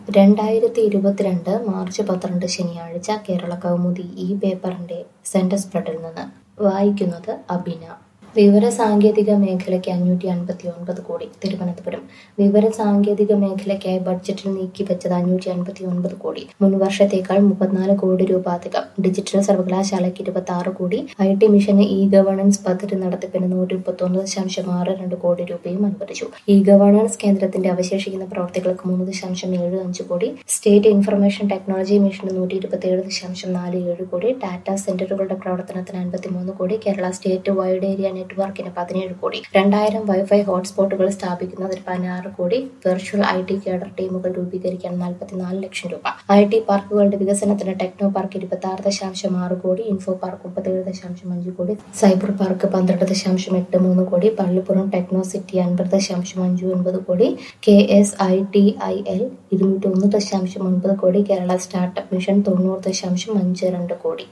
രണ്ടായിരത്തി ഇരുപത്തിരണ്ട് മാർച്ച് പന്ത്രണ്ട് ശനിയാഴ്ച കേരള കൗമുദി ഈ പേപ്പറിന്റെ സെന്റർ സ്പ്രെഡിൽ നിന്ന് വായിക്കുന്നത് അബിന വിവര സാങ്കേതിക മേഖലയ്ക്ക് അഞ്ഞൂറ്റി അൻപത്തി ഒൻപത് കോടി തിരുവനന്തപുരം വിവര സാങ്കേതിക മേഖലയ്ക്കായി ബഡ്ജറ്റിൽ നീക്കിവെച്ചത് അഞ്ഞൂറ്റി അൻപത്തി ഒൻപത് കോടി മുൻ വർഷത്തേക്കാൾ മുപ്പത്തിനാല് കോടി രൂപ അധികം ഡിജിറ്റൽ സർവകലാശാലയ്ക്ക് ഇരുപത്തി ആറ് കോടി ഐ ടി മിഷന് ഇ ഗവേണൻസ് പദ്ധതി നടത്തിപ്പിന് നൂറ്റി മുപ്പത്തൊന്ന് ദശാംശം ആറ് രണ്ട് കോടി രൂപയും അനുവദിച്ചു ഇ ഗവേണൻസ് കേന്ദ്രത്തിന്റെ അവശേഷിക്കുന്ന പ്രവർത്തികൾക്ക് മൂന്ന് ദശാംശം ഏഴ് അഞ്ച് കോടി സ്റ്റേറ്റ് ഇൻഫർമേഷൻ ടെക്നോളജി മിഷന് നൂറ്റി ഇരുപത്തിയേഴ് ദശാംശം നാല് ഏഴ് കോടി ഡാറ്റാ സെന്ററുകളുടെ പ്രവർത്തനത്തിന് അൻപത്തിമൂന്ന് കോടി കേരള സ്റ്റേറ്റ് വൈഡ് ഏരിയ നെറ്റ്വർക്കിന് പതിനേഴ് കോടി രണ്ടായിരം വൈഫൈ ഹോട്ട്സ്പോട്ടുകൾ സ്ഥാപിക്കുന്നതിന് പതിനാറ് കോടി വെർച്വൽ ഐ ടി കേഡർ ടീമുകൾ രൂപീകരിക്കാൻ നാൽപ്പത്തിനാല് ലക്ഷം രൂപ ഐ ടി പാർക്കുകളുടെ വികസനത്തിന് ടെക്നോ പാർക്ക് ഇരുപത്തി ആറ് ദശാംശം ആറ് കോടി ഇൻഫോ പാർക്ക് മുപ്പത്തേഴ് ദശാംശം അഞ്ച് കോടി സൈബർ പാർക്ക് പന്ത്രണ്ട് ദശാംശം എട്ട് മൂന്ന് കോടി പള്ളിപ്പുറം ടെക്നോ സിറ്റി അൻപത് ദശാംശം അഞ്ച് ഒൻപത് കോടി K S I T I L ഇരുന്നൂറ്റി ഒന്ന് ദശാംശം ഒൻപത് കോടി കേരള സ്റ്റാർട്ടപ്പ് മിഷൻ തൊണ്ണൂറ് ദശാംശം അഞ്ച് രണ്ട് കോടി